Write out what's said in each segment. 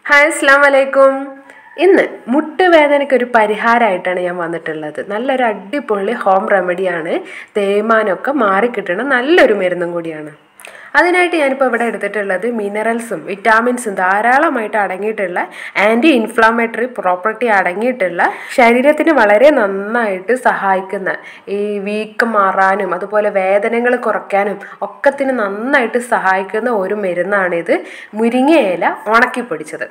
hi അസ്സാം വലൈക്കും ഇന്ന് മുട്ടുവേദനയ്ക്ക് ഒരു പരിഹാരമായിട്ടാണ് ഞാൻ വന്നിട്ടുള്ളത് നല്ലൊരു അടിപൊളി ഹോം റെമഡിയാണ് തേയ്മാനമൊക്കെ മാറിക്കിട്ടണ നല്ലൊരു മരുന്നും കൂടിയാണ് അതിനായിട്ട് ഞാനിപ്പോൾ ഇവിടെ എടുത്തിട്ടുള്ളത് മിനറൽസും വിറ്റാമിൻസും ധാരാളമായിട്ട് അടങ്ങിയിട്ടുള്ള ആൻറ്റി ഇൻഫ്ലാമേറ്ററി പ്രോപ്പർട്ടി അടങ്ങിയിട്ടുള്ള ശരീരത്തിന് വളരെ നന്നായിട്ട് സഹായിക്കുന്ന ഈ വീക്കം മാറാനും അതുപോലെ വേദനകൾ കുറയ്ക്കാനും ഒക്കത്തിന് നന്നായിട്ട് സഹായിക്കുന്ന ഒരു മരുന്നാണിത് മുരിങ്ങയില ഉണക്കിപ്പൊടിച്ചത്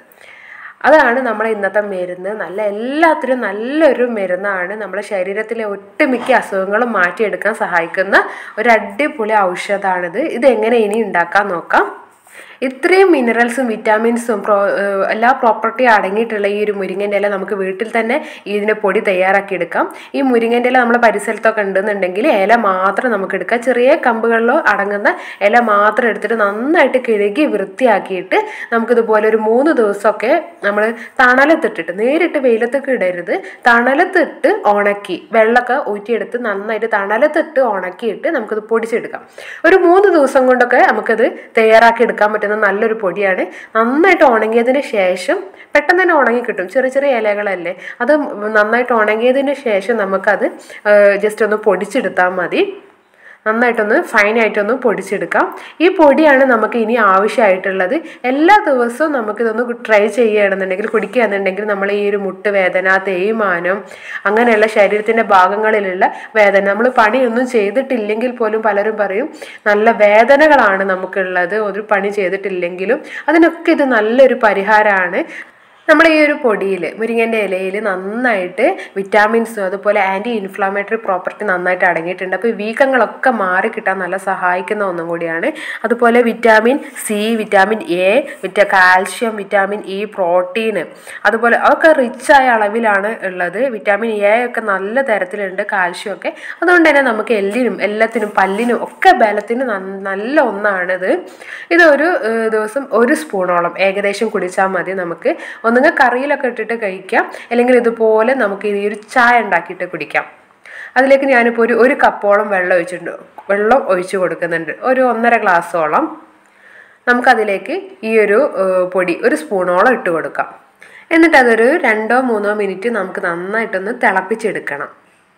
അതാണ് നമ്മളെ ഇന്നത്തെ മരുന്ന് നല്ല എല്ലാത്തിനും നല്ലൊരു മരുന്നാണ് നമ്മുടെ ശരീരത്തിലെ ഒട്ടുമിക്ക അസുഖങ്ങളും മാറ്റിയെടുക്കാൻ സഹായിക്കുന്ന ഒരു അടിപൊളി ഔഷധമാണിത് ഇത് എങ്ങനെ ഇനി ഉണ്ടാക്കാൻ നോക്കാം ഇത്രയും മിനറൽസും വിറ്റാമിൻസും പ്രോ ഏഹ് എല്ലാ പ്രോപ്പർട്ടിയും അടങ്ങിയിട്ടുള്ള ഈ ഒരു മുരിങ്ങൻ്റെ ഇല നമുക്ക് വീട്ടിൽ തന്നെ ഇതിൻ്റെ പൊടി തയ്യാറാക്കി എടുക്കാം ഈ മുരിങ്ങൻ്റെ ഇല നമ്മുടെ പരിസരത്തൊക്കെ ഉണ്ടെന്നുണ്ടെങ്കിൽ ഇല മാത്രം നമുക്ക് എടുക്കാം ചെറിയ കമ്പുകളിലോ അടങ്ങുന്ന ഇല മാത്രം എടുത്തിട്ട് നന്നായിട്ട് കിഴുകി വൃത്തിയാക്കിയിട്ട് നമുക്കിതുപോലെ ഒരു മൂന്ന് ദിവസമൊക്കെ നമ്മൾ തണലത്തിട്ടിട്ട് നേരിട്ട് വെയിലത്തൊക്കെ ഇടരുത് തണലത്തിട്ട് ഉണക്കി വെള്ളമൊക്കെ ഊറ്റിയെടുത്ത് നന്നായിട്ട് തണലത്തിട്ട് ഉണക്കിയിട്ട് നമുക്കത് പൊടിച്ചെടുക്കാം ഒരു മൂന്ന് ദിവസം കൊണ്ടൊക്കെ നമുക്കത് തയ്യാറാക്കി എടുക്കാൻ പറ്റുന്ന നല്ലൊരു പൊടിയാണ് നന്നായിട്ട് ഉണങ്ങിയതിന് ശേഷം പെട്ടെന്ന് തന്നെ ഉണങ്ങി കിട്ടും ചെറിയ ചെറിയ ഇലകളല്ലേ അത് നന്നായിട്ട് ഉണങ്ങിയതിന് ശേഷം നമുക്കത് ജസ്റ്റ് ഒന്ന് പൊടിച്ചെടുത്താൽ മതി നന്നായിട്ടൊന്ന് ഫൈനായിട്ടൊന്ന് പൊടിച്ചെടുക്കാം ഈ പൊടിയാണ് നമുക്ക് ഇനി ആവശ്യമായിട്ടുള്ളത് എല്ലാ ദിവസവും നമുക്കിതൊന്ന് ട്രൈ ചെയ്യുകയാണെന്നുണ്ടെങ്കിൽ കുടിക്കുകയാണെന്നുണ്ടെങ്കിൽ നമ്മൾ ഈ ഒരു മുട്ടുവേദന തേയ്മാനം അങ്ങനെയുള്ള ശരീരത്തിൻ്റെ ഭാഗങ്ങളിലുള്ള വേദന നമ്മൾ പണിയൊന്നും ചെയ്തിട്ടില്ലെങ്കിൽ പോലും പലരും പറയും നല്ല വേദനകളാണ് നമുക്കുള്ളത് ഒരു പണി ചെയ്തിട്ടില്ലെങ്കിലും അതിനൊക്കെ ഇത് നല്ലൊരു പരിഹാരമാണ് നമ്മൾ ഈ ഒരു പൊടിയിൽ മുരിങ്ങൻ്റെ ഇലയിൽ നന്നായിട്ട് വിറ്റാമിൻസും അതുപോലെ ആൻറ്റി ഇൻഫ്ലാമേറ്ററി പ്രോപ്പർട്ടി നന്നായിട്ട് അടങ്ങിയിട്ടുണ്ട് അപ്പോൾ ഈ വീക്കങ്ങളൊക്കെ മാറി കിട്ടാൻ നല്ല സഹായിക്കുന്ന ഒന്നും കൂടിയാണ് അതുപോലെ വിറ്റാമിൻ സി വിറ്റാമിൻ എ വിറ്റ കാൽഷ്യം വിറ്റാമിൻ ഇ പ്രോട്ടീൻ അതുപോലെ അതൊക്കെ റിച്ചായ അളവിലാണ് ഉള്ളത് വിറ്റാമിൻ എ ഒക്കെ നല്ല തരത്തിലുണ്ട് കാൽഷ്യം ഒക്കെ അതുകൊണ്ട് തന്നെ നമുക്ക് എല്ലിനും എല്ലാത്തിനും പല്ലിനും ഒക്കെ ബലത്തിന് നന്ന- നല്ല ഒന്നാണിത് ഇതൊരു ഏഹ്, ദിവസം ഒരു സ്പൂണോളം ഏകദേശം കുടിച്ചാൽ മതി നമുക്ക് ഒന്നുകിൽ കറിയിലൊക്കെ ഇട്ടിട്ട് കഴിക്കാം അല്ലെങ്കിൽ ഇതുപോലെ നമുക്ക് ഈ ഒരു ചായ ഉണ്ടാക്കിയിട്ട് കുടിക്കാം അതിലേക്ക് ഞാനിപ്പോൾ ഒരു ഒരു കപ്പോളം വെള്ളം ഒഴിച്ചിട്ടുണ്ട് വെള്ളം ഒഴിച്ച് കൊടുക്കുന്നുണ്ട് ഒരു ഒന്നര ഗ്ലാസ്സോളം നമുക്കതിലേക്ക് ഈ ഒരു ഏഹ്, പൊടി ഒരു സ്പൂണോളം ഇട്ട് കൊടുക്കാം എന്നിട്ട് അതൊരു രണ്ടോ മൂന്നോ മിനിറ്റ് നമുക്ക് നന്നായിട്ടൊന്ന് തിളപ്പിച്ചെടുക്കണം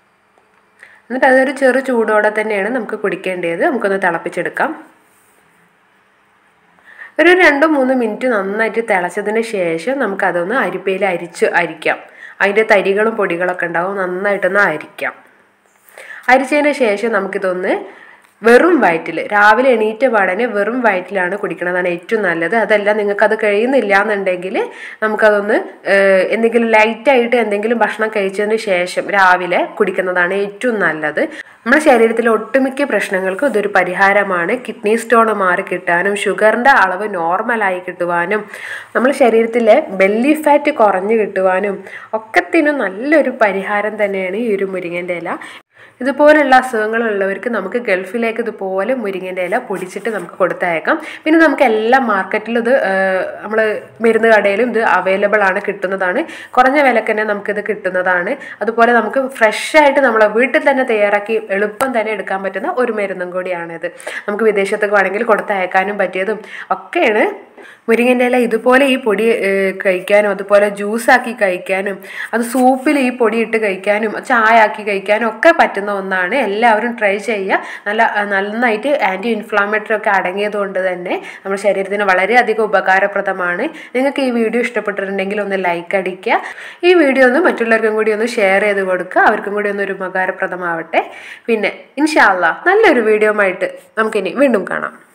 എന്നിട്ട് അതൊരു ചെറു ചൂടോടെ തന്നെയാണ് നമുക്ക് കുടിക്കേണ്ടത് നമുക്കൊന്ന് തിളപ്പിച്ചെടുക്കാം ഒരു രണ്ട് മൂന്ന് മിനിറ്റ് നന്നായിട്ട് തിളച്ചതിന് ശേഷം നമുക്കതൊന്ന് അരിപ്പയിൽ അരിച്ച് അരിക്കാം അതിൻ്റെ തരികളും പൊടികളൊക്കെ ഉണ്ടാവും നന്നായിട്ടൊന്ന് അരിക്കാം അരിച്ചതിന് ശേഷം നമുക്കിതൊന്ന് വെറും വയറ്റിൽ രാവിലെ എണീറ്റ പാടനെ വെറും വയറ്റിലാണ് കുടിക്കണതാണ് ഏറ്റവും നല്ലത് അതല്ല നിങ്ങൾക്കത് കഴിയുന്നില്ല എന്നുണ്ടെങ്കിൽ നമുക്കതൊന്ന് ഏഹ്, എന്തെങ്കിലും ലൈറ്റായിട്ട് എന്തെങ്കിലും ഭക്ഷണം കഴിച്ചതിന് ശേഷം രാവിലെ കുടിക്കുന്നതാണ് ഏറ്റവും നല്ലത് നമ്മുടെ ശരീരത്തിലെ ഒട്ടുമിക്ക പ്രശ്നങ്ങൾക്കും ഇതൊരു പരിഹാരമാണ് കിഡ്നി സ്റ്റോൺ മാറി കിട്ടാനും ഷുഗറിൻ്റെ അളവ് നോർമലായി കിട്ടുവാനും നമ്മുടെ ശരീരത്തിലെ ബെല്ലി ഫാറ്റ് കുറഞ്ഞു കിട്ടുവാനും ഒക്കത്തിനും നല്ലൊരു പരിഹാരം തന്നെയാണ് ഈ ഒരു മുരിങ്ങൻ്റെ ഇല ഇതുപോലുള്ള അസുഖങ്ങളുള്ളവർക്ക് നമുക്ക് ഗൾഫിലേക്ക് ഇതുപോലെ മുരിങ്ങൻ്റെ ഇല പൊടിച്ചിട്ട് നമുക്ക് കൊടുത്തയക്കാം പിന്നെ നമുക്ക് എല്ലാ മാർക്കറ്റിലും ഇത് നമ്മൾ മരുന്ന് കടയിലും ഇത് അവൈലബിൾ ആണ് കിട്ടുന്നതാണ് കുറഞ്ഞ വിലക്ക് തന്നെ നമുക്കിത് കിട്ടുന്നതാണ് അതുപോലെ നമുക്ക് ഫ്രഷ് ആയിട്ട് നമ്മളെ വീട്ടിൽ തന്നെ തയ്യാറാക്കി എളുപ്പം തന്നെ എടുക്കാൻ പറ്റുന്ന ഒരു മരുന്നും കൂടിയാണിത് നമുക്ക് വിദേശത്തൊക്കെ വേണമെങ്കിൽ കൊടുത്തയക്കാനും പറ്റിയതും ഒക്കെയാണ് മുരിങ്ങൻ്റെ ഇല ഇതുപോലെ ഈ പൊടി ഏഹ്, കഴിക്കാനും അതുപോലെ ജ്യൂസാക്കി കഴിക്കാനും അത് സൂപ്പിൽ ഈ പൊടി ഇട്ട് കഴിക്കാനും ചായ ആക്കി കഴിക്കാനും ഒക്കെ പറ്റുന്ന ഒന്നാണ് എല്ലാവരും ട്രൈ ചെയ്യുക നല്ല നന്നായിട്ട് ആൻറ്റി ഇൻഫ്ലാമേറ്ററി ഒക്കെ അടങ്ങിയത് കൊണ്ട് തന്നെ നമ്മുടെ ശരീരത്തിന് വളരെയധികം ഉപകാരപ്രദമാണ് നിങ്ങൾക്ക് ഈ വീഡിയോ ഇഷ്ടപ്പെട്ടിട്ടുണ്ടെങ്കിൽ ഒന്ന് ലൈക്ക് അടിക്കുക ഈ വീഡിയോ ഒന്ന് മറ്റുള്ളവർക്കും കൂടി ഒന്ന് ഷെയർ ചെയ്ത് കൊടുക്കുക അവർക്കും കൂടി ഒന്ന് ഒരു ഉപകാരപ്രദമാവട്ടെ പിന്നെ ഇൻഷാല്ല നല്ലൊരു വീഡിയോ ആയിട്ട് നമുക്കിനി വീണ്ടും കാണാം